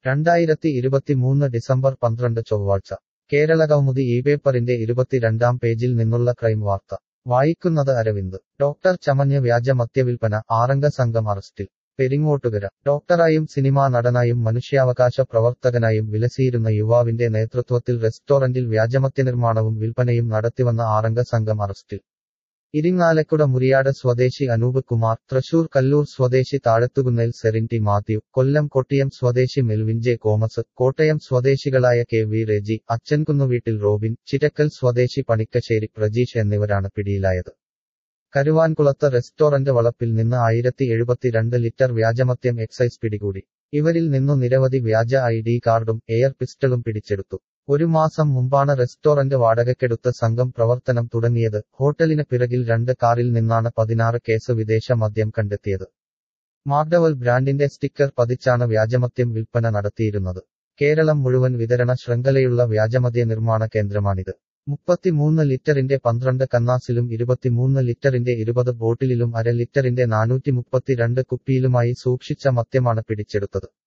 രണ്ടായിരത്തി ഇരുപത്തിമൂന്ന് ഡിസംബർ പന്ത്രണ്ട് ചൊവ്വാഴ്ച കേരളകൗമുദി ഈ പേപ്പറിന്റെ ഇരുപത്തിരണ്ടാം പേജിൽ നിന്നുള്ള ക്രൈം വാർത്ത വായിക്കുന്നത് അരവിന്ദ് ഡോക്ടർ ചമഞ്ഞ് വ്യാജ മദ്യവിൽപ്പന ആറംഗ സംഘം അറസ്റ്റിൽ പെരിങ്ങോട്ടുകര ഡോക്ടറായും സിനിമാ നടനായും മനുഷ്യാവകാശ പ്രവർത്തകനായും വിലസിയിരുന്ന യുവാവിന്റെ നേതൃത്വത്തിൽ റെസ്റ്റോറന്റിൽ വ്യാജമദ്യനിർമ്മാണവും വിൽപ്പനയും നടത്തിവന്ന ആറംഗ സംഘം അറസ്റ്റിൽ ഇരിങ്ങാലക്കുട മുരിയാട് സ്വദേശി അനൂപ് കുമാർ തൃശൂർ കല്ലൂർ സ്വദേശി താഴത്തുകുന്നേൽ സെറിൻറ്റി മാത്യു കൊല്ലം കൊട്ടിയം സ്വദേശി മെൽവിൻ ജെ കോമസ് കോട്ടയം സ്വദേശികളായ കെ വി റെജി അച്ചൻകുന്നുവീട്ടിൽ റോബിൻ ചിറ്റക്കൽ സ്വദേശി പണിക്കശ്ശേരി പ്രജീഷ് എന്നിവരാണ് പിടിയിലായത് കരുവാൻകുളത്ത് റെസ്റ്റോറന്റ് വളപ്പിൽ നിന്ന് ആയിരത്തി എഴുപത്തിരണ്ട് ലിറ്റർ വ്യാജമദ്യം എക്സൈസ് പിടികൂടി ഇവരിൽ നിന്നു നിരവധി വ്യാജ ഐ ഡി കാർഡും എയർ പിസ്റ്റളും പിടിച്ചെടുത്തു ഒരു മാസം മുമ്പാണ് റെസ്റ്റോറന്റ് വാടകയ്ക്കെടുത്ത് സംഘം പ്രവർത്തനം തുടങ്ങിയത് ഹോട്ടലിന് പിറകിൽ രണ്ട് കാറിൽ നിന്നാണ് പതിനാറ് കേസ് വിദേശ മദ്യം കണ്ടെത്തിയത് മാർഡവൽ ബ്രാൻഡിന്റെ സ്റ്റിക്കർ പതിച്ചാണ് വ്യാജമദ്യം വിൽപ്പന നടത്തിയിരുന്നത് കേരളം മുഴുവൻ വിതരണ ശൃംഖലയുള്ള വ്യാജമദ്യ നിർമ്മാണ കേന്ദ്രമാണിത് മുപ്പത്തിമൂന്ന് ലിറ്ററിന്റെ പന്ത്രണ്ട് കന്നാസിലും ഇരുപത്തിമൂന്ന് ലിറ്ററിന്റെ ഇരുപത് ബോട്ടിലിലും അര ലിറ്ററിന്റെ നാനൂറ്റി മുപ്പത്തിരണ്ട് കുപ്പിയിലുമായി സൂക്ഷിച്ച മദ്യമാണ് പിടിച്ചെടുത്തത്